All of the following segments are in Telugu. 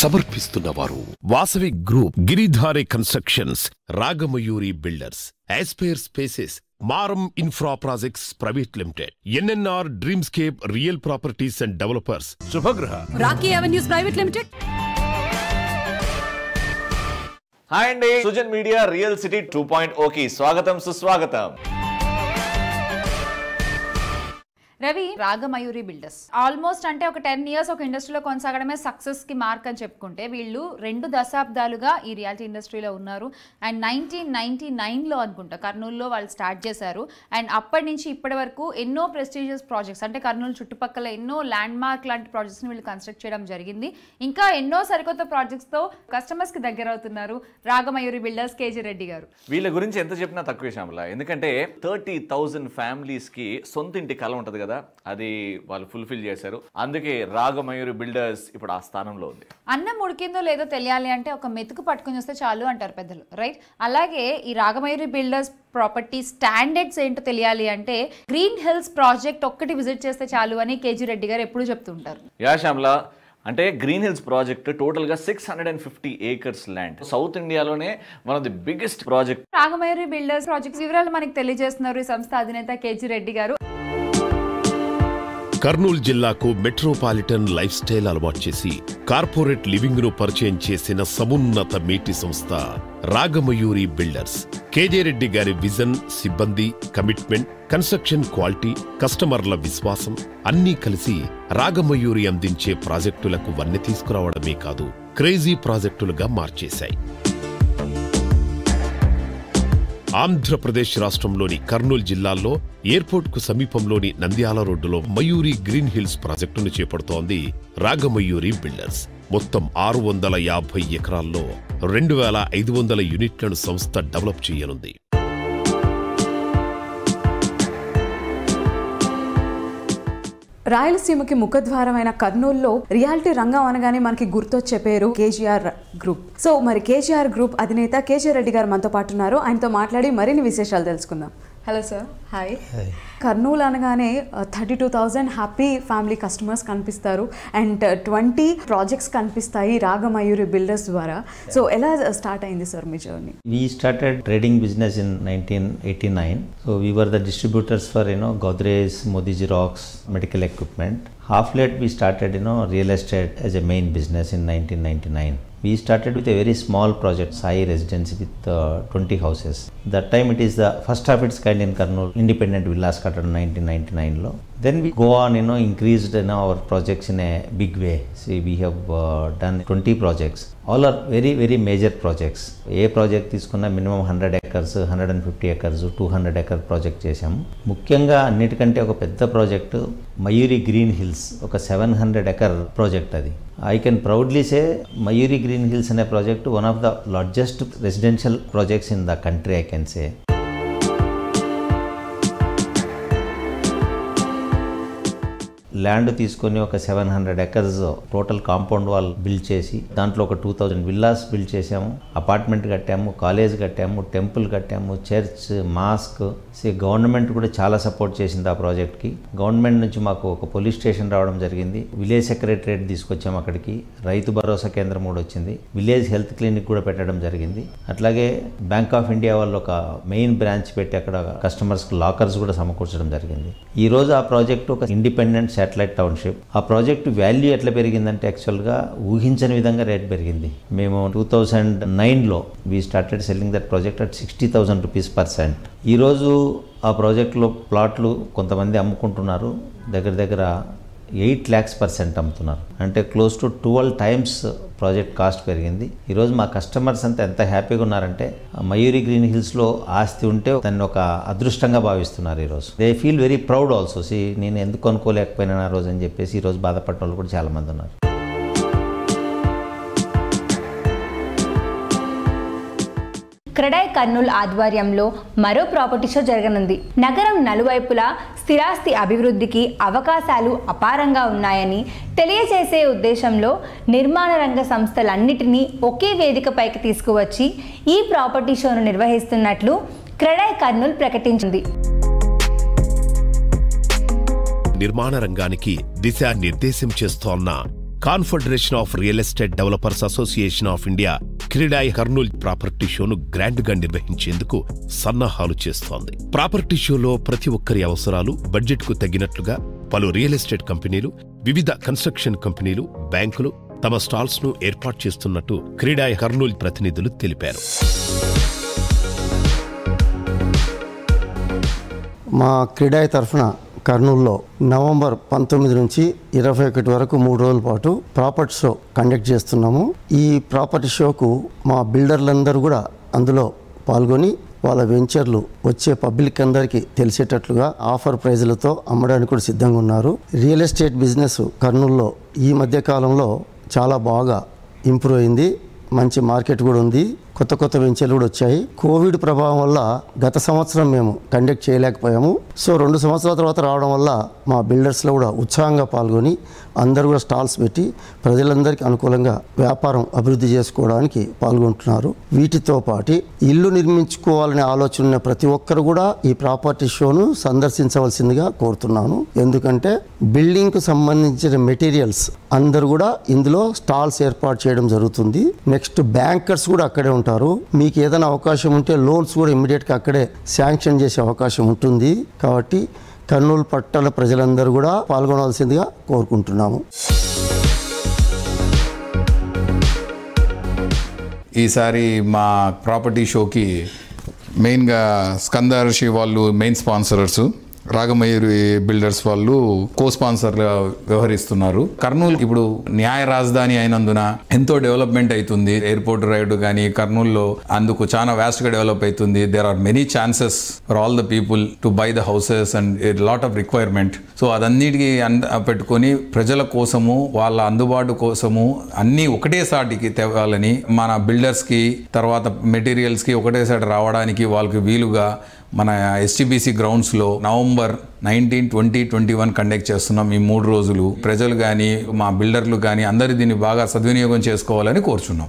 సమర్పిస్తున్నవారు Vasavi group Giridhari constructions Ragamayuri builders aspire spaces Maram infra projects private limited NNR dreamscape real properties and developers Shubhagraha rocky avenues private limited hi అండి Sujan media real city two point okay స్వాగతం సుస్వాగతం రవి రాగమయూరి బిల్డర్స్ ఆల్మోస్ట్ అంటే ఒక టెన్ ఇయర్స్ ఒక ఇండస్ట్రీలో కొనసాగడమే సక్సెస్ కి మార్క్ అని చెప్పుకుంటే వీళ్ళు రెండు దశాబ్దాలుగా ఈ రియాలిటీ ఇండస్ట్రీలో ఉన్నారు అండ్ నైన్టీన్ నైన్టీ నైన్లో అనుకుంటా కర్నూలులో వాళ్ళు స్టార్ట్ చేశారు అండ్ అప్పటి నుంచి ఇప్పటి వరకు ఎన్నో ప్రెస్టీజియస్ ప్రాజెక్ట్స్ అంటే కర్నూలు చుట్టుపక్కల ఎన్నో ల్యాండ్ మార్క్ లాంటి ప్రాజెక్ట్స్ని వీళ్ళు కన్స్ట్రక్ట్ చేయడం జరిగింది ఇంకా ఎన్నో సరికొత్త ప్రాజెక్ట్స్తో కస్టమర్స్కి దగ్గర అవుతున్నారు రాగమయూరి బిల్డర్స్ కేజీ రెడ్డి గారు వీళ్ళ గురించి ఎంత చెప్పినా తక్కువే శ్యామల ఎందుకంటే థర్టీ థౌజండ్ ఫ్యామిలీస్ కి సొంత ఇంటి కళ ఉంటది కదా అది వాళ్ళు ఫుల్ఫిల్ చేశారు అందుకే రాగమయూరి బిల్డర్స్ ఇప్పుడు ఆ స్థానంలో ఉంది అన్నం ఉడికిందో లేదో తెలియాలి అంటే ఒక మెతుకు పట్టుకుని వస్తే చాలు అంటారు పెద్దలు రైట్ అలాగే ఈ రాగమయూరి బిల్డర్స్ ప్రాపర్టీ స్టాండర్డ్స్ ఏంటో తెలియాలి అంటే గ్రీన్ హిల్స్ ప్రాజెక్ట్ ఒక్కటి విజిట్ చేస్తే చాలు అని కేజీ రెడ్డి గారు ఎప్పుడు చెప్తుంటారు యా శ్యామల అంటే గ్రీన్ హిల్స్ ప్రాజెక్ట్ టోటల్ గా six hundred and fifty acres land south ఇండియాలోనే one of the biggest project Ragamayuri builders projects వివరాలు మనకి తెలియజేస్తున్నారు ఈ సంస్థ అధినేత కేజీ రెడ్డి గారు కర్నూలు జిల్లాకు మెట్రోపాలిటన్ లైఫ్ స్టైల్ అలవాటు చేసి కార్పొరేట్ లివింగ్ ను పరిచయం చేసిన సమున్నత మేటి సంస్థ రాగమయూరి బిల్డర్స్ కేజే రెడ్డి గారి విజన్ సిబ్బంది కమిట్మెంట్ కన్స్ట్రక్షన్ క్వాలిటీ కస్టమర్ల విశ్వాసం అన్నీ కలిసి రాగమయూరి అందించే ప్రాజెక్టులకు వన్నె తీసుకురావడమే కాదు క్రేజీ ప్రాజెక్టులుగా మార్చేశాయి ఆంధ్రప్రదేశ్ రాష్ట్రంలోని కర్నూలు జిల్లాల్లో ఎయిర్పోర్ట్ కు సమీపంలోని నంద్యాల రోడ్డులో మయూరి గ్రీన్ హిల్స్ ప్రాజెక్టును చేపడుతోంది రాగమయూరి బిల్డర్స్ మొత్తం ఆరు వందల యాభై ఎకరాల్లో రెండు వేల ఐదు వందల యూనిట్లను సంస్థ డెవలప్ చేయనుంది రాయలసీమకి ముఖద్వారమైన కర్నూలులో రియాలిటీ రంగం అనగానే మనకి గుర్తొచ్చే పేరు కేజీఆర్ గ్రూప్ సో మరి కేజీఆర్ గ్రూప్ అధినేత కేజీ రెడ్డి గారు మనతో పాటు ఉన్నారు ఆయనతో మాట్లాడి మరిన్ని విశేషాలు తెలుసుకుందాం హలో సార్ హాయ్ కర్నూలు అనగానే thirty two thousand happy family customers కనిపిస్తారు అండ్ ట్వంటీ ప్రాజెక్ట్స్ కనిపిస్తాయి రాగమయూరి బిల్డర్స్ ద్వారా సో ఎలా స్టార్ట్ అయింది సార్ మీ journey We started trading business in 1989. So we were the distributors for you know Godrej, Modi Xerox, medical equipment. Half late we started you know real estate as a main business in 1999. We started with a very small project, Sai Residency with uh, 20 houses. That time it is the first of its kind in Karnool, independent villas started in 1999 లో. Then we go on, you know, increased you know, our projects in a big way. See, we have uh, done 20 projects. All are very, very major projects. ఏ ప్రాజెక్ట్ తీసుకున్నా minimum hundred acres hundred and fifty acres two hundred acre project చేశాము ముఖ్యంగా అన్నిటికంటే ఒక పెద్ద ప్రాజెక్టు మయూరి గ్రీన్ హిల్స్ ఒక సెవెన్ హండ్రెడ్ ఎకర్ ప్రాజెక్ట్ అది I can proudly say Mayuri green hills అనే project one of the largest residential projects in the country I can say land తీసుకొని ఒక seven hundred acres total compound wall build చేసి దాంట్లో ఒక టూ థౌజండ్ విల్లాస్ బిల్డ్ చేసాము అపార్ట్మెంట్ కట్టాము కాలేజ్ కట్టాము టెంపుల్ కట్టాము చర్చ్ మాస్క్ గవర్నమెంట్ కూడా చాలా సపోర్ట్ చేసింది ఆ ప్రాజెక్ట్కి గవర్నమెంట్ నుంచి మాకు ఒక పోలీస్ స్టేషన్ రావడం జరిగింది విలేజ్ సెక్రటరేట్ తీసుకొచ్చాము అక్కడికి రైతు భరోసా కేంద్రం కూడా వచ్చింది విలేజ్ హెల్త్ క్లినిక్ కూడా పెట్టడం జరిగింది అట్లాగే బ్యాంక్ ఆఫ్ ఇండియా వాళ్ళు ఒక మెయిన్ బ్రాంచ్ పెట్టి అక్కడ కస్టమర్స్ లాకర్స్ కూడా సమకూర్చడం జరిగింది ఈ రోజు ఆ ప్రాజెక్ట్ ఒక ఇండిపెండెంట్ శాటిలైట్ టౌన్షిప్ ఆ ప్రాజెక్ట్ వాల్యూ ఎట్లా పెరిగిందంటే యాక్చువల్గా ఊహించని విధంగా రేట్ పెరిగింది మేము టూ థౌజండ్ నైన్లో we started selling that project at sixty thousand rupees per cent ఈరోజు ఆ ప్రాజెక్ట్లో ప్లాట్లు కొంతమంది అమ్ముకుంటున్నారు దగ్గర దగ్గర ఎయిట్ ల్యాక్స్ పర్సెంట్ అమ్ముతున్నారు అంటే close to twelve times project cost పెరిగింది ఈరోజు మా కస్టమర్స్ అంతా ఎంత హ్యాపీగా ఉన్నారంటే ఆ మయూరి గ్రీన్ హిల్స్లో ఆస్తి ఉంటే దాన్ని ఒక అదృష్టంగా భావిస్తున్నారు ఈరోజు they feel very proud also సి నేను ఎందుకు కొనుక్కోలేకపోయినా ఆ రోజు అని చెప్పేసి ఈరోజు బాధపడిన వాళ్ళు కూడా చాలామంది ఉన్నారు క్రెడాయ్ కర్నూల్ ఆధ్వర్యంలో మరో ప్రాపర్టీ షో జరగనుంది నగరం నలువైపులా స్థిరాస్తి అభివృద్ధికి అవకాశాలు అపారంగా ఉన్నాయని తెలియజేసే ఉద్దేశంలో నిర్మాణ రంగ సంస్థలన్నిటినీ ఒకే వేదికపైకి తీసుకువచ్చి ఈ ప్రాపర్టీ షోను నిర్వహిస్తున్నట్లు క్రెడాయ్ కర్నూల్ ప్రకటించింది నిర్మాణ రంగానికి దిశానిర్దేశం చేస్తోన్న confederation of real estate developers association of India CREDAI Kurnool property షోను గ్రాండ్ గా నిర్వహించేందుకు సన్నాహాలు చేస్తోంది ప్రాపర్టీ షోలో ప్రతి ఒక్కరి అవసరాలు బడ్జెట్ కు తగినట్లుగా పలు రియల్ ఎస్టేట్ కంపెనీలు వివిధ కన్స్ట్రక్షన్ కంపెనీలు బ్యాంకులు తమ స్టాల్స్ ను ఏర్పాటు చేస్తున్నట్టు క్రీడాయ్ కర్నూల్ ప్రతినిధులు తెలిపారు మా క్రీడాయి తరఫున కర్నూలులో నవంబర్ పంతొమ్మిది నుంచి ఇరవై ఒకటి వరకు మూడు రోజుల పాటు ప్రాపర్టీ షో కండక్ట్ చేస్తున్నాము ఈ ప్రాపర్టీ షోకు మా బిల్డర్లందరూ కూడా అందులో పాల్గొని వాళ్ళ వెంచర్లు వచ్చే పబ్లిక్ అందరికీ తెలిసేటట్లుగా ఆఫర్ ప్రైజులతో అమ్మడానికి కూడా సిద్ధంగా ఉన్నారు రియల్ ఎస్టేట్ బిజినెస్ కర్నూలులో ఈ మధ్య కాలంలో చాలా బాగా ఇంప్రూవ్ అయింది మంచి మార్కెట్ కూడా ఉంది కొత్త కొత్త వెంచర్లు కూడా వచ్చాయి కోవిడ్ ప్రభావం వల్ల గత సంవత్సరం మేము కండక్ట్ చేయలేకపోయాము సో రెండు సంవత్సరాల తర్వాత రావడం వల్ల మా బిల్డర్స్లో కూడా ఉత్సాహంగా పాల్గొని అందరూ కూడా స్టాల్స్ పెట్టి ప్రజలందరికీ అనుకూలంగా వ్యాపారం అభివృద్ధి చేసుకోవడానికి పాల్గొంటున్నారు వీటితో పాటు ఇల్లు నిర్మించుకోవాలనే ఆలోచన ఉన్న ప్రతి ఒక్కరు కూడా ఈ ప్రాపర్టీ షోను సందర్శించవలసిందిగా కోరుతున్నాను ఎందుకంటే బిల్డింగ్కు సంబంధించిన మెటీరియల్స్ అందరూ కూడా ఇందులో స్టాల్స్ ఏర్పాటు చేయడం జరుగుతుంది నెక్స్ట్ బ్యాంకర్స్ కూడా అక్కడే ఉంటారు మీకు ఏదైనా అవకాశం ఉంటే లోన్స్ కూడా ఇమ్మీడియట్గా అక్కడే శాంక్షన్ చేసే అవకాశం ఉంటుంది కాబట్టి కర్నూలు పట్టణ ప్రజలందరూ కూడా పాల్గొనవలసిందిగా కోరుకుంటున్నాము ఈసారి మా ప్రాపర్టీ షోకి మెయిన్గా స్కందర్షి వాళ్ళు మెయిన్ స్పాన్సరర్స్ రాగమయూరి బిల్డర్స్ వాళ్ళు కో స్పాన్సర్ వ్యవహరిస్తున్నారు కర్నూలు ఇప్పుడు న్యాయ రాజధాని అయినందున ఎంతో డెవలప్మెంట్ అవుతుంది ఎయిర్పోర్ట్ రైడ్ కానీ కర్నూలులో అందుకు చాలా వ్యాస్ట్ గా డెవలప్ అవుతుంది there are many chances for all the people to buy the houses and lot of requirement so అదన్నిటికీ అన్- పెట్టుకొని ప్రజల కోసము వాళ్ళ అందుబాటు కోసము అన్నీ ఒకటేసాటికి తేవాలని మన బిల్డర్స్కి తర్వాత మెటీరియల్స్కి ఒకటేసారి రావడానికి వాళ్ళకి వీలుగా మన ఎస్టీబీసీ గ్రౌండ్స్లో November nineteen twenty twenty one conduct చేస్తున్నాం ఈ మూడు రోజులు ప్రజలు కానీ మా బిల్డర్లు కానీ అందరూ దీన్ని బాగా సద్వినియోగం చేసుకోవాలని కోరుచున్నాం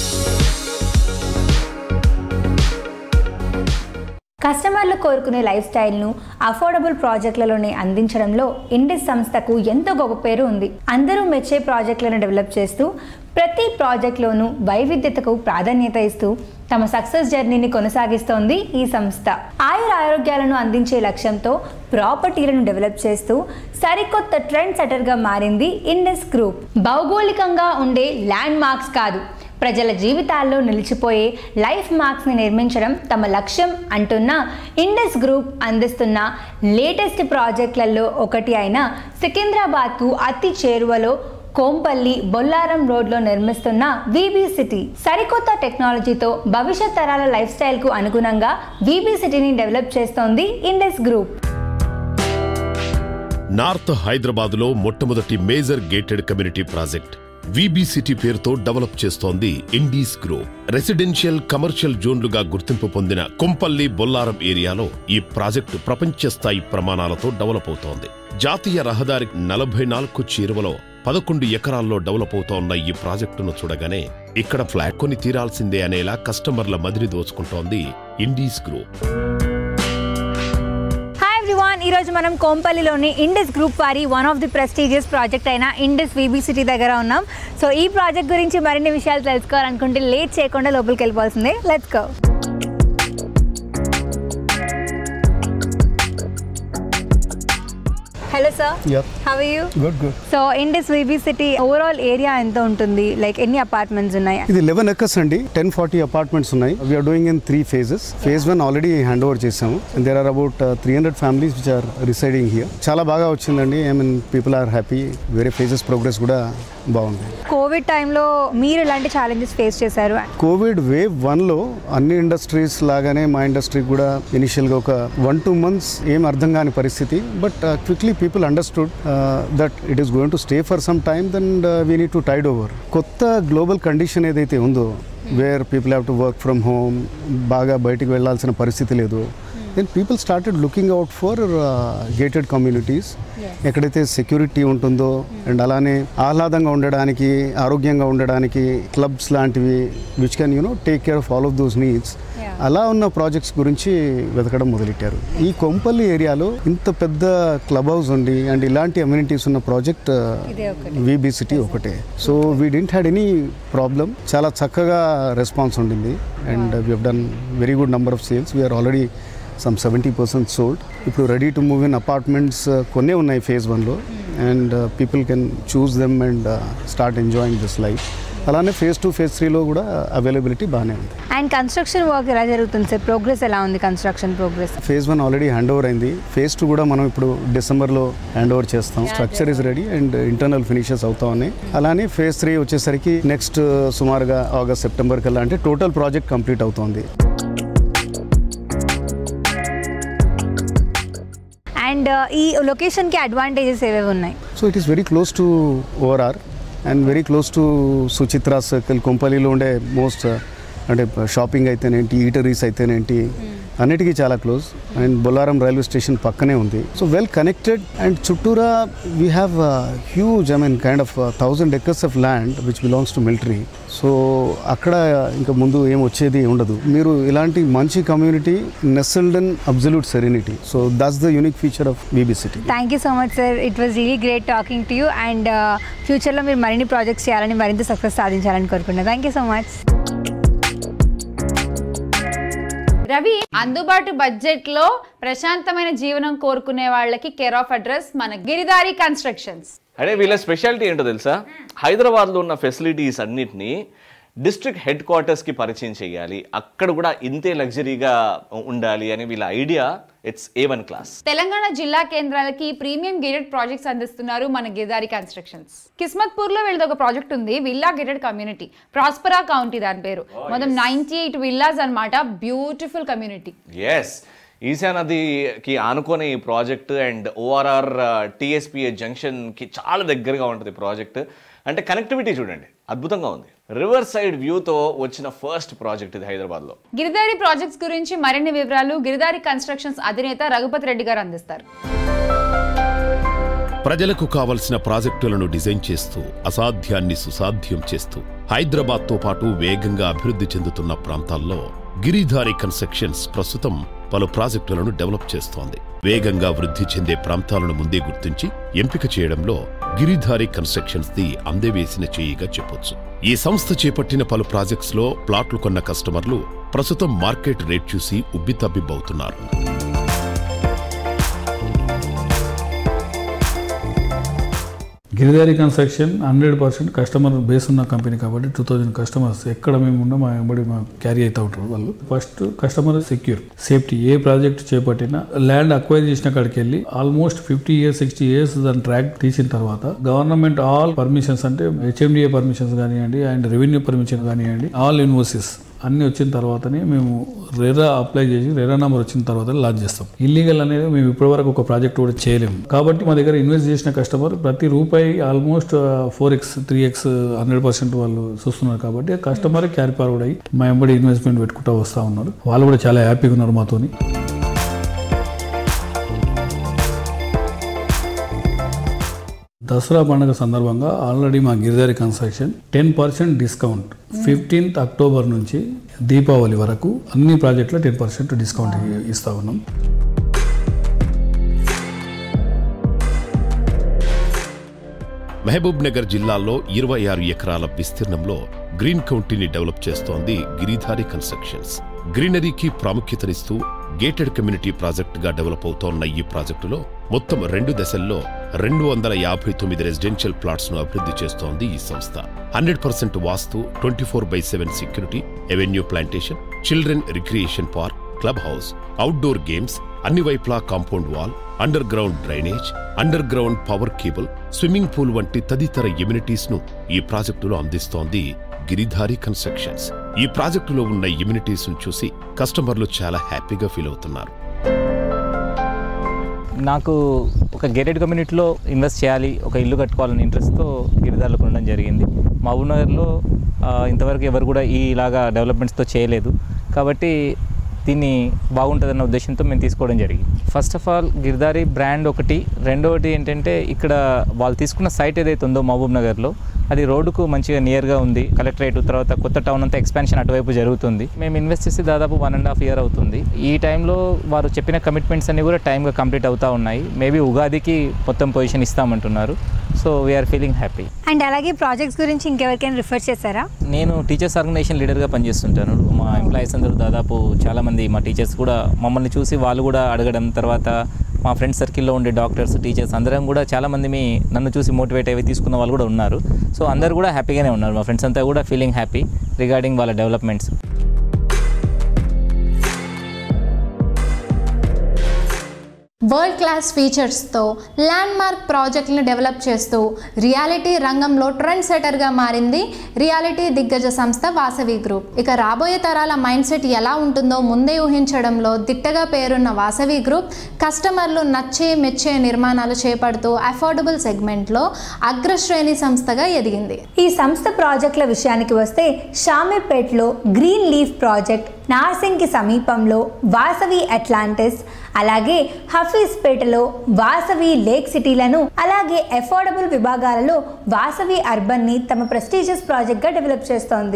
కస్టమర్లు కోరుకునే లైఫ్ స్టైల్ను అఫోర్డబుల్ ప్రాజెక్టులలోనే అందించడంలో ఇండిస్ సంస్థకు ఎంతో గొప్ప పేరు ఉంది అందరూ మెచ్చే ప్రాజెక్టులను డెవలప్ చేస్తూ ప్రతి ప్రాజెక్టులోనూ వైవిధ్యతకు ప్రాధాన్యత ఇస్తూ తమ సక్సెస్ జర్నీని కొనసాగిస్తోంది ఈ సంస్థ ఆయుర ఆరోగ్యాలను అందించే లక్ష్యంతో ప్రాపర్టీలను డెవలప్ చేస్తూ సరికొత్త ట్రెండ్ సెటర్గా మారింది ఇండస్ గ్రూప్ భౌగోళికంగా ఉండే ల్యాండ్ మార్క్స్ కాదు ప్రజల జీవితాల్లో నిలిచిపోయే లైఫ్ మార్క్స్ని నిర్మించడం తమ లక్ష్యం అంటున్న ఇండస్ గ్రూప్ అందిస్తున్న లేటెస్ట్ ప్రాజెక్టులలో ఒకటి అయిన సికింద్రాబాద్కు అతి చేరువలో కోంపల్లి బొల్లారం రోడ్లో నిర్మిస్తున్న వీబీ సిటీ సరికొత్త టెక్నాలజీతో భవిష్యత్ తరాల లైఫ్ స్టైల్కు అనుగుణంగా వీబీ సిటీని డెవలప్ చేస్తోంది ఇండస్ గ్రూప్ నార్త్ హైదరాబాద్ లో మొట్టమొదటి major gated community project VB city పేరుతో డెవలప్ చేస్తోంది ఇండీస్ గ్రూప్ రెసిడెన్షియల్ కమర్షియల్ జోన్లుగా గుర్తింపు పొందిన కొంపల్లి బొల్లారం ఏరియాలో ఈ ప్రాజెక్టు ప్రపంచ స్థాయి ప్రమాణాలతో డెవలప్ అవుతోంది జాతీయ రహదారి నలభై నాలుగు చేరువలో పదకొండు ఎకరాల్లో డెవలప్ అవుతోన్న ఈ ప్రాజెక్టును చూడగానే ఇక్కడ ఫ్లాట్ కొని తీరాల్సిందే అనేలా కస్టమర్ల మదిని దోచుకుంటోంది ఇండీస్ గ్రూప్ హాయ్ ఎవ్రీవాన్ ఈరోజు మనం కోంపల్లిలోని ఇండస్ గ్రూప్ వారి one of the prestigious project అయిన ఇండస్ వీబీ సిటీ దగ్గర ఉన్నాం సో ఈ ప్రాజెక్ట్ గురించి మరిన్ని విషయాలు తెలుసుకోవాలనుకుంటే లేట్ చేయకుండా లోపలికి వెళ్ళిపోవాల్సిందే let's go hello sir Yep. How you good good so Indus VB city overall area ఎంత ఉంటుంది లైక్ ఎన్ని అపార్ట్మెంట్స్ ఉన్నాయి ఇది లెవెన్ ఎకర్స్ అండి టెన్ ఫార్టీ అపార్ట్మెంట్స్ ఉన్నాయి we are doing in three phases phase one already hand over చేసాము and there are about three hundred families which are residing here చాలా బాగా వచ్చిందండి I mean people are happy వేరే ఫేజెస్ ప్రోగ్రెస్ కూడా బాగుంది కోవిడ్ టైంలో మీరు ఎలాంటి ఛాలెంజెస్ ఫేస్ చేశారు కోవిడ్ వేవ్ వన్లో అన్ని ఇండస్ట్రీస్ లాగానే మా ఇండస్ట్రీ కూడా ఇనిషియల్గా ఒక వన్ టూ మంత్స్ ఏం అర్థం కాని పరిస్థితి but quickly people understood that it is going to stay for some time then we need to tide over కొత్త గ్లోబల్ కండిషన్ ఏదైతే ఉందో where people have to work from home బాగా బయటికి వెళ్ళాల్సిన పరిస్థితి లేదు then people started looking out for gated communities ఎక్కడైతే సెక్యూరిటీ ఉంటుందో అండ్ అలానే ఆహ్లాదంగా ఉండడానికి ఆరోగ్యంగా ఉండడానికి క్లబ్స్ లాంటివి which can you know take care of all of those needs అలా ఉన్న ప్రాజెక్ట్స్ గురించి వెతకడం మొదలెట్టారు ఈ కొంపల్లి ఏరియాలో ఇంత పెద్ద క్లబ్ హౌస్ ఉంది అండ్ ఇలాంటి అమ్యూనిటీస్ ఉన్న ప్రాజెక్ట్ విబి సిటీ ఒకటే so we didn't had any problem చాలా చక్కగా రెస్పాన్స్ ఉండింది and we done very good number of sales we are already some seventy percent sold ఇప్పుడు ready to move in apartments కొన్నే ఉన్నాయి ఫేజ్ వన్లో and people can choose them and start enjoying this life అలానే ఫేజ్ టూ ఫేజ్ త్రీలో కూడా అవైలబిలిటీ బాగానే ఉంది అండ్ కన్స్ట్రక్షన్ వర్క్ ఎలా జరుగుతుంది సార్ ప్రోగ్రెస్ ఎలా ఉంది construction progress phase one already hand over అయింది ఫేజ్ టూ కూడా మనం ఇప్పుడు డిసెంబర్లో హ్యాండ్ ఓవర్ చేస్తాం structure is ready and internal finishes అవుతా ఉన్నాయి అలానే ఫేజ్ త్రీ వచ్చేసరికి నెక్స్ట్ సుమారుగా ఆగస్ట్ సెప్టెంబర్ కల్లా అంటే టోటల్ ప్రాజెక్ట్ కంప్లీట్ అవుతుంది అండ్ ఈ లొకేషన్కి అడ్వాంటేజెస్ ఏవేవి ఉన్నాయి so it is very close to ORR and very close to Suchitra circle కొంపల్లిలో ఉండే మోస్ట్ అంటే షాపింగ్ అయితేనేంటి ఈటరీస్ అయితేనేంటి అన్నిటికీ చాలా close and Bollaram railway station పక్కనే ఉంది సో వెల్ కనెక్టెడ్ అండ్ చుట్టూరా we have huge I mean kind of thousand acres of land which belongs to military so అక్కడ ఇంకా ముందు ఏం వచ్చేది ఉండదు మీరు ఇలాంటి మంచి community nestled and absolute serenity so that's the unique feature of VB city thank you so much sir it was really great talking to you and ఫ్యూచర్లో మీరు మరిన్ని ప్రాజెక్ట్స్ చేయాలని మరింత సక్సెస్ సాధించాలని కోరుకుంటున్నాను thank you so much Ravi అందుబాటు బడ్జెట్ లో ప్రశాంతమైన జీవనం కోరుకునే వాళ్ళకి కేర్ ఆఫ్ అడ్రస్ మన గిరిదారి కన్స్ట్రక్షన్స్ అదే వీళ్ళ స్పెషాలిటీ ఏంటో తెలుసా హైదరాబాద్లో ఉన్న ఫెసిలిటీస్ అన్నిటినీ డిస్ట్రిక్ట్ హెడ్ క్వార్టర్స్కి పరిచయం చేయాలి అక్కడ కూడా ఇంతే లగ్జరీగా ఉండాలి అని వీళ్ళ idea it's A one class Telangana జిల్లా కేంద్రాలకి ప్రీమియం గేటెడ్ ప్రాజెక్ట్స్ అందిస్తున్నారు మన గిరిదారి కన్స్ట్రక్షన్స్ కిస్మత్పూర్ లో వీళ్ళది ఒక ప్రాజెక్ట్ ఉంది villa gated community Prospera County దాని పేరు మొత్తం నైన్టీ ఎయిట్ విల్లాస్ అనమాట బ్యూటిఫుల్ కమ్యూనిటీ ఎస్ ఈశా నదికి ఆనుకునే ఈ ప్రాజెక్ట్ అండ్ ఓఆర్ఆర్ టీఎస్పిఏ జంక్షన్కి చాలా దగ్గరగా ఉంటుంది ప్రాజెక్ట్ అంటే కనెక్టివిటీ చూడండి అద్భుతంగా ఉంది రివర్ సైడ్ వ్యూతో వచ్చిన ఫస్ట్ ప్రాజెక్ట్ ఇది హైదరాబాద్లో గిరిదారి ప్రాజెక్ట్స్ గురించి మరిన్ని వివరాలు గిరిదారి కన్స్ట్రక్షన్స్ అధినేత రఘుపతి రెడ్డి గారు అందిస్తారు ప్రజలకు కావలసిన ప్రాజెక్టులను డిజైన్ చేస్తూ అసాధ్యాన్ని సుసాధ్యం చేస్తూ హైదరాబాద్తో పాటు వేగంగా అభివృద్ధి చెందుతున్న ప్రాంతాల్లో గిరిధారి కన్స్ట్రక్షన్స్ ప్రస్తుతం పలు ప్రాజెక్టులను డెవలప్ చేస్తోంది వేగంగా వృద్ధి చెందే ప్రాంతాలను ముందే గుర్తించి ఎంపిక చేయడంలో గిరిధారి కన్స్ట్రక్షన్స్ ది అందవేసిన చేయిగా చెప్పొచ్చు ఈ సంస్థ చేపట్టిన పలు ప్రాజెక్ట్స్ లో ప్లాట్లు కొన్న కస్టమర్లు ప్రస్తుతం మార్కెట్ రేట్ చూసి ఉబ్బితబ్బిబ్బవుతున్నారు Giridhari construction hundred percent customer base ఉన్న కంపెనీ కాబట్టి టూ థౌజండ్ కస్టమర్స్ ఎక్కడ మేము ఉన్నా మా వెంబడి మా క్యారీ అవుతూ ఉంటారు వాళ్ళు ఫస్ట్ కస్టమర్ సెక్యూర్ సేఫ్టీ ఏ ప్రాజెక్ట్ చేపట్టినా ల్యాండ్ అక్వైర్ చేసిన కాడికి వెళ్ళి almost fifty years sixty years దాని ట్రాక్ తీసిన తర్వాత గవర్నమెంట్ ఆల్ పర్మిషన్స్ అంటే హెచ్ఎండిఏ పర్మిషన్స్ కానివ్వండి అండ్ రెవెన్యూ పర్మిషన్ కానివ్వండి ఆల్ ఇన్వోసిస్ అన్ని వచ్చిన తర్వాతనే మేము రెరా అప్లై చేసి రెరా నెంబర్ వచ్చిన తర్వాత లాంచ్ చేస్తాం ఇల్లీగల్ అనేది మేము ఇప్పటివరకు ఒక ప్రాజెక్ట్ కూడా చేయలేము కాబట్టి మా దగ్గర ఇన్వెస్ట్ చేసిన కస్టమర్ ప్రతి రూపాయి almost four x three x hundred percent వాళ్ళు చూస్తున్నారు కాబట్టి కస్టమర్ క్యారీ ఫార్వర్డ్ అయ్యి మా ఎంబడి ఇన్వెస్ట్మెంట్ పెట్టుకుంటూ వస్తూ ఉన్నారు వాళ్ళు కూడా చాలా హ్యాపీగా ఉన్నారు మాతోని దసరా పండుగ సందర్భంగా ఆల్రెడీ మా Giridhari construction ten percent discount fifteenth October నుంచి దీపావళి వరకు అన్ని ప్రాజెక్టులో టెన్ పర్సెంట్ డిస్కౌంట్ ఇ- ఇస్తా ఉన్నాం మహబూబ్ నగర్ జిల్లాలో ఇరవై ఆరు ఎకరాల విస్తీర్ణంలో గ్రీన్ కౌంటీని డెవలప్ చేస్తోంది గిరిధారి కన్స్ట్రక్షన్స్ గ్రీనరీకి ప్రాముఖ్యతనిస్తూ గేటెడ్ కమ్యూనిటీ ప్రాజెక్టుగా డెవలప్ అవుతోన్న ఈ ప్రాజెక్టులో మొత్తం రెండు దశల్లో రెండు వందల యాభై తొమ్మిది రెసిడెన్షియల్ ప్లాట్స్ ను అభివృద్ధి చేస్తోంది ఈ సంస్థ hundred percent vastu twenty four by seven security avenue plantation children recreation park club house outdoor games అన్ని వైపులా compound wall underground drainage underground power cable swimming pool వంటి తదితర ఎమ్యూనిటీస్ ను ఈ ప్రాజెక్టులో అందిస్తోంది గిరిధారి కన్స్ట్రక్షన్స్ ఈ ప్రాజెక్టులో ఉన్న ఎమ్యూనిటీస్ ను చూసి కస్టమర్లు చాలా హ్యాపీగా ఫీల్ అవుతున్నారు నాకు ఒక గేటెడ్ కమ్యూనిటీలో ఇన్వెస్ట్ చేయాలి ఒక ఇల్లు కట్టుకోవాలని ఇంట్రెస్ట్తో గిరిదారులకు ఉండడం జరిగింది మహబూబ్నగర్లో ఆ, ఇంతవరకు ఎవరు కూడా ఈ ఇలాగా డెవలప్మెంట్స్తో చేయలేదు కాబట్టి దీన్ని బాగుంటుందన్న ఉద్దేశంతో మేము తీసుకోవడం జరిగింది first of all Girdhari brand ఒకటి రెండవది ఏంటంటే ఇక్కడ వాళ్ళు తీసుకున్న సైట్ ఏదైతే ఉందో మహబూబ్ నగర్లో అది రోడ్డుకు మంచిగా నియర్గా ఉంది కలెక్టరేట్ తర్వాత కొత్త టౌన్ అంతా ఎక్స్పాన్షన్ అటువైపు జరుగుతుంది మేము ఇన్వెస్ట్ చేసి దాదాపు వన్ అండ్ హాఫ్ ఇయర్ అవుతుంది ఈ టైంలో వారు చెప్పిన కమిట్మెంట్స్ అన్ని కూడా టైంగా కంప్లీట్ అవుతూ ఉన్నాయి మేబీ ఉగాదికి మొత్తం పొజిషన్ ఇస్తామంటున్నారు so we are feeling happy and అలాగే ప్రాజెక్ట్స్ గురించి ఇంకెవరికైనా రిఫర్ చేశారా నేను టీచర్స్ ఆర్గనైజేషన్ లీడర్గా పనిచేస్తుంటాను మా ఎంప్లాయీస్ అందరూ దాదాపు చాలామంది మా టీచర్స్ కూడా మమ్మల్ని చూసి వాళ్ళు కూడా అడగడం తర్వాత మా ఫ్రెండ్స్ సర్కిల్లో ఉండే డాక్టర్స్ టీచర్స్ అందరం కూడా చాలామంది మీ నన్ను చూసి మోటివేట్ అయ్యి తీసుకున్న వాళ్ళు కూడా ఉన్నారు సో అందరు కూడా హ్యాపీగానే ఉన్నారు మా ఫ్రెండ్స్ అంతా కూడా ఫీలింగ్ హ్యాపీ రిగార్డింగ్ వాళ్ళ డెవలప్మెంట్స్ వరల్డ్ క్లాస్ ఫీచర్స్తో ల్యాండ్ మార్క్ ప్రాజెక్టులను డెవలప్ చేస్తూ రియాలిటీ రంగంలో ట్రెండ్ సెటర్గా మారింది రియాలిటీ దిగ్గజ సంస్థ వాసవి గ్రూప్ ఇక రాబోయే తరాల మైండ్ సెట్ ఎలా ఉంటుందో ముందే ఊహించడంలో దిట్టగా పేరున్న వాసవి గ్రూప్ కస్టమర్లు నచ్చే మెచ్చే నిర్మాణాలు చేపడుతూ అఫోర్డబుల్ సెగ్మెంట్లో అగ్రశ్రేణి సంస్థగా ఎదిగింది ఈ సంస్థ ప్రాజెక్టుల విషయానికి వస్తే షామీర్పేట్లో గ్రీన్ లీఫ్ ప్రాజెక్ట్ నార్సింగ్కి సమీపంలో వాసవి అట్లాంటిస్ అలాగే హఫీజ్పేటలో వాసవి లేక్ సిటీలను అలాగే అఫోర్డబుల్ విభాగాలలో వాసవి అర్బన్ని తమ ప్రెస్టీజియస్ ప్రాజెక్ట్గా డెవలప్ చేస్తోంది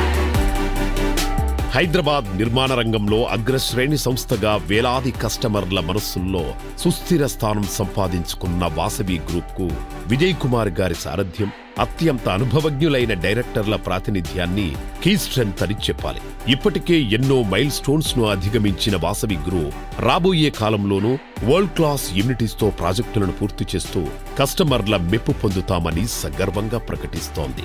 హైదరాబాద్ నిర్మాణ రంగంలో అగ్రశ్రేణి సంస్థగా వేలాది కస్టమర్ల మనస్సుల్లో సుస్థిర స్థానం సంపాదించుకున్న వాసవి గ్రూప్ కు విజయ్ కుమార్ గారి సారథ్యం అత్యంత అనుభవజ్ఞులైన డైరెక్టర్ల ప్రాతినిధ్యాన్ని కీ స్ట్రెంత్ అని చెప్పాలి ఇప్పటికే ఎన్నో మైల్ స్టోన్స్ ను అధిగమించిన వాసవి గ్రూప్ రాబోయే కాలంలోనూ వరల్డ్ క్లాస్ యూనిటీస్ తో ప్రాజెక్టులను పూర్తి చేస్తూ కస్టమర్ల మెప్పు పొందుతామని సగర్వంగా ప్రకటిస్తోంది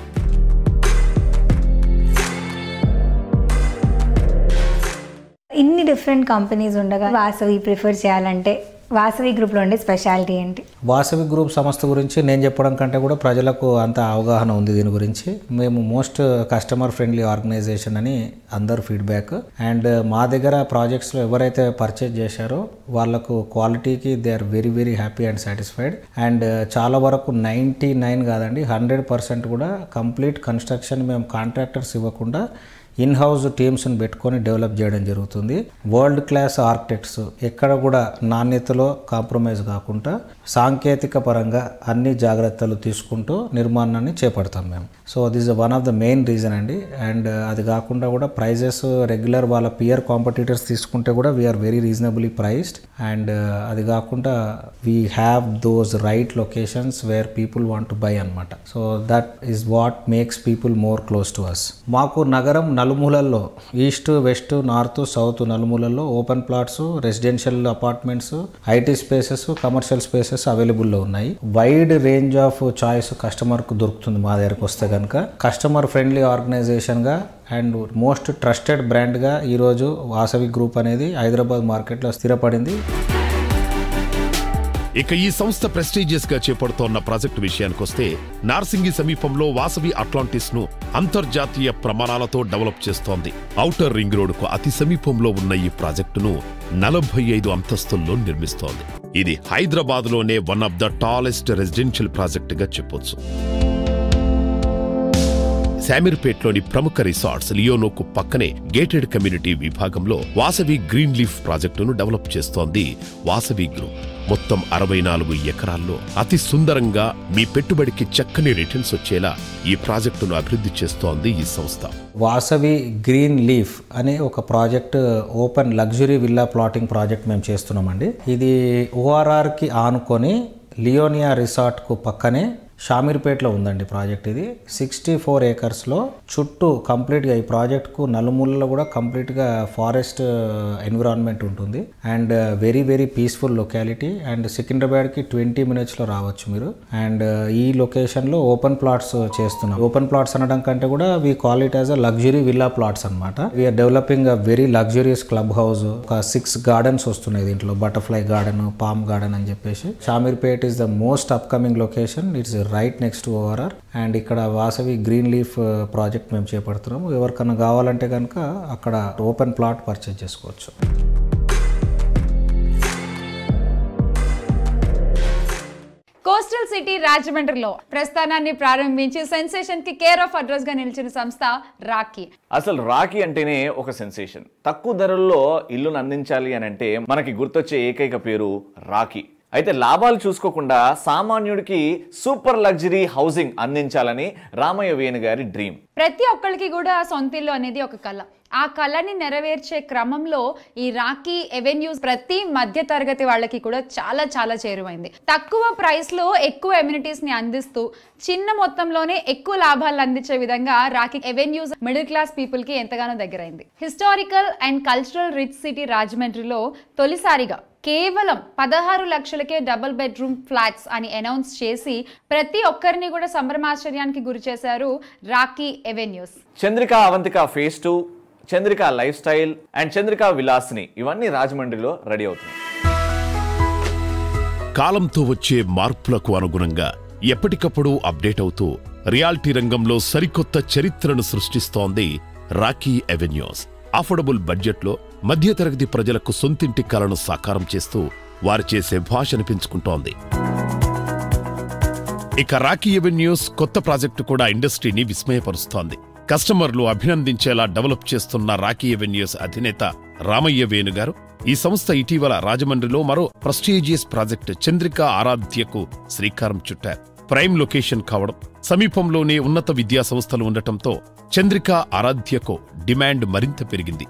ఇన్ని డిఫరెంట్ కంపెనీస్ ఉండగా వాసవి ప్రిఫర్ చేయాలంటే వాసవి గ్రూప్లో ఉండే స్పెషాలిటీ ఏంటి వాసవి గ్రూప్ సంస్థ గురించి నేను చెప్పడం కంటే కూడా ప్రజలకు అంత అవగాహన ఉంది దీని గురించి మేము మోస్ట్ కస్టమర్ ఫ్రెండ్లీ ఆర్గనైజేషన్ అని అందరు ఫీడ్బ్యాక్ అండ్ మా దగ్గర ప్రాజెక్ట్స్లో ఎవరైతే పర్చేజ్ చేశారో వాళ్ళకు క్వాలిటీకి they are very very happy and satisfied and చాలా వరకు నైంటీ నైన్ కాదండి హండ్రెడ్ పర్సెంట్ కూడా కంప్లీట్ కన్స్ట్రక్షన్ మేము కాంట్రాక్టర్స్ ఇవ్వకుండా ఇన్ హౌస్ టీమ్స్ని పెట్టుకొని డెవలప్ చేయడం జరుగుతుంది వరల్డ్ క్లాస్ ఆర్కిటెక్ట్స్ ఎక్కడ కూడా నాణ్యతలో కాంప్రమైజ్ కాకుండా సాంకేతిక పరంగా అన్ని జాగ్రత్తలు తీసుకుంటూ నిర్మాణాన్ని చేపడతాం మేము so this one of the main reason అండి అండ్ అది కాకుండా కూడా ప్రైజెస్ రెగ్యులర్ వాళ్ళ పియర్ కాంపిటీటర్స్ తీసుకుంటే కూడా we are very reasonably priced and అది కాకుండా we have those right locations where people want to buy అనమాట so that is what makes people more close to us మాకు నగరం నలుమూలల్లో ఈస్ట్ వెస్ట్ నార్త్ సౌత్ నలుమూలల్లో open plots residential apartments IT spaces commercial spaces అవైలబుల్లో ఉన్నాయి వైడ్ రేంజ్ ఆఫ్ చాయిస్ కస్టమర్కు దొరుకుతుంది మా దగ్గరకు వస్తే కనుక కస్టమర్ ఫ్రెండ్లీ ఆర్గనైజేషన్గా అండ్ మోస్ట్ ట్రస్టెడ్ బ్రాండ్గా ఈరోజు వాసవి గ్రూప్ అనేది హైదరాబాద్ మార్కెట్లో స్థిరపడింది ఇక ఈ సంస్థ ప్రెస్టీజియస్ గా చేపడుతోన్న ప్రాజెక్టు విషయానికొస్తే నార్సింగి సమీపంలో వాసవి అట్లాంటిస్ ను అంతర్జాతీయ ప్రమాణాలతో డెవలప్ చేస్తోంది ఔటర్ రింగ్ రోడ్డుకు అతి సమీపంలో ఉన్న ఈ ప్రాజెక్టును నలభై ఐదు అంతస్తుల్లో నిర్మిస్తోంది ఇది హైదరాబాద్ లోనే one of the tallest residential ప్రాజెక్టుగా చెప్పొచ్చు శామీర్పేట్లోని ప్రముఖ రిసార్ట్స్ లియోనోకు పక్కనే గేటెడ్ కమ్యూనిటీ విభాగంలో వాసవి గ్రీన్ లీఫ్ ప్రాజెక్టును డెవలప్ చేస్తోంది వాసవి గ్రూప్ మొత్తం అరవై నాలుగు ఎకరాల్లో అతి సుందరంగా మీ పెట్టుబడికి చక్కని రిటర్న్స్ వచ్చేలా ఈ ప్రాజెక్టును అభివృద్ధి చేస్తోంది ఈ సంస్థ వాసవి గ్రీన్ లీఫ్ అనే ఒక project open luxury villa plotting project మేము చేస్తున్నామండి ఇది ఓఆర్ఆర్కి ఆనుకొని లియోనియా రిసార్ట్కు పక్కనే షామీర్పేటలో ఉందండి ప్రాజెక్ట్ ఇది సిక్స్టీ ఫోర్ ఏకర్స్లో చుట్టూ కంప్లీట్గా ఈ ప్రాజెక్ట్కు నలుమూలలో కూడా కంప్లీట్గా ఫారెస్ట్ ఎన్విరాన్మెంట్ ఉంటుంది and very very peaceful locality and సికింద్రాబాద్కి ట్వంటీ మినిట్స్లో రావచ్చు మీరు అండ్ ఈ లొకేషన్లో ఓపెన్ ప్లాట్స్ చేస్తున్నాం ఓపెన్ ప్లాట్స్ అనడం కంటే కూడా we call it as a luxury villa plots అనమాట we are developing a very luxurious club house ఒక సిక్స్ గార్డెన్స్ వస్తున్నాయి దీంట్లో బటర్ఫ్లై గార్డెన్ పామ్ గార్డెన్ అని చెప్పేసి Shamirpet is the most upcoming location it's right next to ORR and ఇక్కడ వాసవి గ్రీన్ లీఫ్ ప్రాజెక్ట్ మేము చేపడుతున్నాము ఎవరికన్నా కావాలంటే కనుక అక్కడ ఓపెన్ ప్లాట్ పర్చేజ్ చేసుకోవచ్చు కోస్టల్ సిటీ రాజమండ్రిలో ప్రస్థానాన్ని ప్రారంభించి సెన్సేషన్ కి కేర్ ఆఫ్ అడ్రస్ గా నిలిచిన సంస్థ రాఖీ అసలు రాఖీ అంటేనే ఒక సెన్సేషన్ తక్కువ ధరల్లో ఇల్లును అందించాలి అని అంటే మనకి గుర్తొచ్చే ఏకైక పేరు రాఖీ అయితే లాభాలు చూసుకోకుండా సామాన్యుడికి సూపర్ లగ్జరీ హౌసింగ్ అందించాలని రామయ్య వేణు గారి డ్రీమ్ ప్రతి ఒక్కరికి కూడా సొంత ఇల్లు అనేది ఒక కళ ఆ కళని నెరవేర్చే క్రమంలో ఈ రాఖీ ఎవెన్యూస్ ప్రతి మధ్య తరగతి వాళ్ళకి కూడా చాలా చాలా చేరువైంది తక్కువ ప్రైస్ లో ఎక్కువ ఎమ్యూనిటీస్ ని అందిస్తూ చిన్న మొత్తంలోనే ఎక్కువ లాభాలు అందించే విధంగా Rakhi avenues middle class people కి ఎంతగానో దగ్గరైంది historical and cultural rich city రాజమండ్రిలో తొలిసారిగా కేవలం పదహారు లక్షలకే డబుల్ బెడ్రూమ్ ఫ్లాట్స్ అని అనౌన్స్ చేసి ప్రతి ఒక్కరిని కూడా సంభ్రమాశ్చర్యానికి గురి చేశారు Rakhi avenues Chandrika Avantika phase two Chandrika lifestyle and Chandrika విలాస్ని ఇవన్నీ రాజమండ్రిలో రెడీ అవుతున్నాయి కాలంతో వచ్చే మార్పులకు అనుగుణంగా ఎప్పటికప్పుడు అప్డేట్ అవుతూ రియాలిటీ రంగంలో సరికొత్త చరిత్రను సృష్టిస్తోంది రాకీ అవెన్యూస్ అఫోర్డబుల్ బడ్జెట్లో మధ్యతరగతి ప్రజలకు సొంతింటి కలను సాకారం చేస్తూ వారు చేసే భాష అనిపించుకుంటోంది ఇక రాకీ ఎవెన్యూస్ కొత్త ప్రాజెక్టు కూడా ఇండస్ట్రీని విస్మయపరుస్తోంది కస్టమర్లు అభినందించేలా డెవలప్ చేస్తున్న రాకీ ఎవెన్యూస్ అధినేత రామయ్య వేణు గారు ఈ సంస్థ ఇటీవల రాజమండ్రిలో మరో ప్రెస్టీజియస్ ప్రాజెక్టు చంద్రిక ఆరాధ్యకు శ్రీకారం చుట్టారు ప్రైమ్ లొకేషన్ కావడం సమీపంలోనే ఉన్నత విద్యా సంస్థలు ఉండటంతో చంద్రిక ఆరాధ్యకు డిమాండ్ మరింత పెరిగింది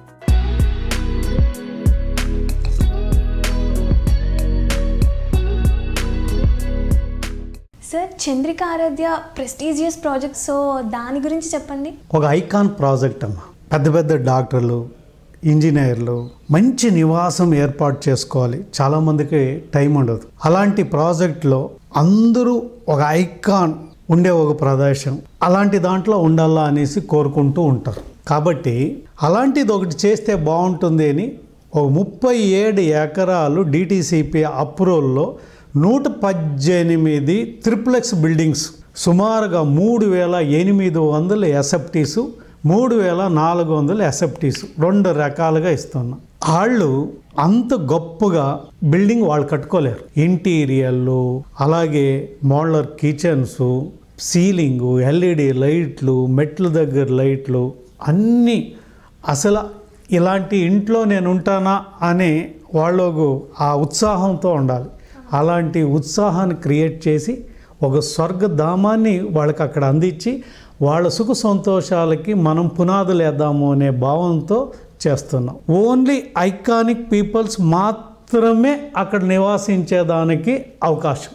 sir Chandrika Aaradhya prestigious project so దాని గురించి చెప్పండి ఒక ఐకాన్ ప్రాజెక్ట్ అమ్మ పెద్ద పెద్ద డాక్టర్లు ఇంజనీర్లు మంచి నివాసం ఏర్పాటు చేసుకోవాలి చాలామందికి టైం ఉండదు అలాంటి ప్రాజెక్ట్లో అందరూ ఒక ఐకాన్ ఉండే ఒక ప్రదేశం అలాంటి దాంట్లో ఉండాలా అనేసి కోరుకుంటూ ఉంటారు కాబట్టి అలాంటిది ఒకటి చేస్తే బాగుంటుంది అని ఒక ముప్పై ఏడు ఎకరాలు డిటీసీపీ అప్రూవల్లో నూట పద్దెనిమిది త్రిప్లెక్స్ బిల్డింగ్స్ సుమారుగా మూడు వేల ఎనిమిది వందల ఎస్ఎఫ్టీసు మూడు వేల నాలుగు వందల ఎస్ఎఫ్టీస్ రెండు రకాలుగా ఇస్తున్నాం వాళ్ళు అంత గొప్పగా బిల్డింగ్ వాళ్ళు కట్టుకోలేరు ఇంటీరియర్లు అలాగే మోడలర్ కిచెన్స్ సీలింగు ఎల్ఈడి లైట్లు మెట్ల దగ్గర లైట్లు అన్నీ అసలు ఇలాంటి ఇంట్లో నేను ఉంటానా అనే వాళ్ళకు ఆ ఉత్సాహంతో ఉండాలి అలాంటి ఉత్సాహాన్ని క్రియేట్ చేసి ఒక స్వర్గధామాన్ని వాళ్ళకి అక్కడ అందించి వాళ్ళ సుఖ సంతోషాలకి మనం పునాదులు వేద్దాము అనే భావంతో చేస్తున్నాం ఓన్లీ ఐకానిక్ పీపుల్స్ మాత్రమే అక్కడ నివాసించేదానికి అవకాశం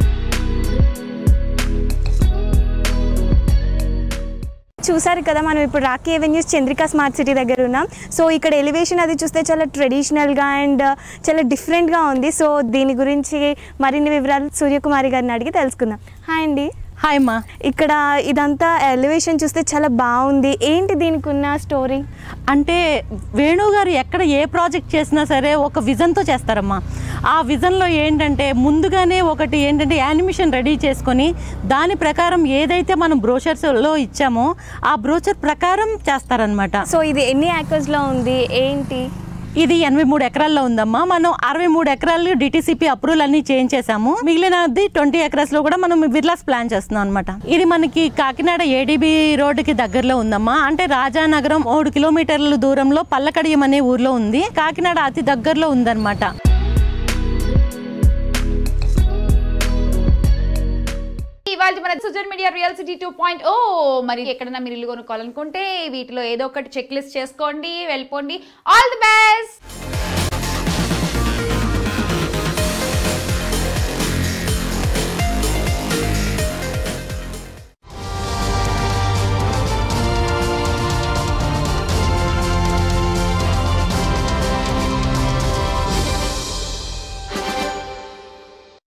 చూసారు కదా మనం ఇప్పుడు Rocky avenues Chandrika smart city దగ్గర ఉన్నాం సో ఇక్కడ ఎలివేషన్ అది చూస్తే చాలా ట్రెడిషనల్గా అండ్ చాలా డిఫరెంట్గా ఉంది సో దీని గురించి మరిన్ని వివరాలు సూర్యకుమారి గారిని అడిగి తెలుసుకుందాం హాయ్ అండి హాయ్ అమ్మా ఇక్కడ ఇదంతా ఎలివేషన్ చూస్తే చాలా బాగుంది ఏంటి దీనికి ఉన్న స్టోరీ అంటే వేణు గారు ఎక్కడ ఏ ప్రాజెక్ట్ చేసినా సరే ఒక విజన్తో చేస్తారమ్మా ఆ విజన్లో ఏంటంటే ముందుగానే ఒకటి ఏంటంటే యానిమేషన్ రెడీ చేసుకొని దాని ప్రకారం ఏదైతే మనం బ్రోషర్స్లో ఇచ్చామో ఆ బ్రోచర్ ప్రకారం చేస్తారనమాట సో ఇది ఎన్ని ఏకర్స్లో ఉంది ఏంటి ఇది ఎనభై మూడు ఎకరాల్లో ఉందమ్మా మనం అరవై మూడు ఎకరాలు డిటీసీపీ అప్రూవల్ అన్ని చేంజ్ చేసాము మిగిలినది ట్వంటీ ఎకరాస్ లో కూడా మనం విర్లాస్ ప్లాన్ చేస్తున్నాం అనమాట ఇది మనకి కాకినాడ ఏడీబీ రోడ్డుకి దగ్గరలో ఉందమ్మా అంటే రాజానగరం మూడు కిలోమీటర్ల దూరంలో పల్లకడియం అనే ఊర్లో ఉంది కాకినాడ అతి దగ్గరలో ఉందన్నమాట ఇవాళ మన social media real city two point O మరి ఎక్కడన్నా మీరు ఇల్లు కొనుక్కోవాలనుకుంటే వీటిలో ఏదో ఒకటి చెక్ లిస్ట్ చేసుకోండి వెళ్ళిపోండి ఆల్ ది బెస్ట్